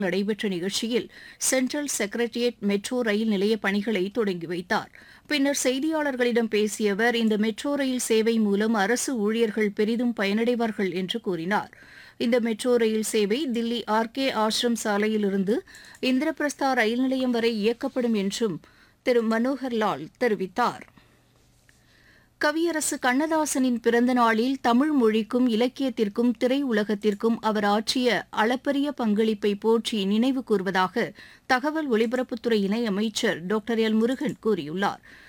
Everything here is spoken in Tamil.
நடைபெற்ற நிகழ்ச்சியில் சென்ட்ரல் செக்ரட்டரியேட் மெட்ரோ ரயில் நிலைய பணிகளை தொடங்கி வைத்தார் பின்னர் செய்தியாளர்களிடம் பேசிய அவர் இந்த மெட்ரோ ரயில் சேவை மூலம் அரசு ஊழியர்கள் பெரிதும் பயனடைவார்கள் என்று கூறினார் இந்த மெட்ரோ ரயில் சேவை தில்லி ஆர்கே ஆசிரம் சாலையிலிருந்து இந்திரபிரஸ்தா ரயில் நிலையம் வரை இயக்கப்படும் என்றும் திரு மனோகர் லால் தெரிவித்தார் கவியரசு கண்ணதாசனின் பிறந்த நாளில் தமிழ் மொழிக்கும் இலக்கியத்திற்கும் திரையுலகத்திற்கும் அவர் ஆற்றிய அளப்பரிய பங்களிப்பை போற்றி நினைவு கூர்வதாக தகவல் ஒலிபரப்புத்துறை இணையமைச்சர் டாக்டர் எல் முருகன் கூறியுள்ளார்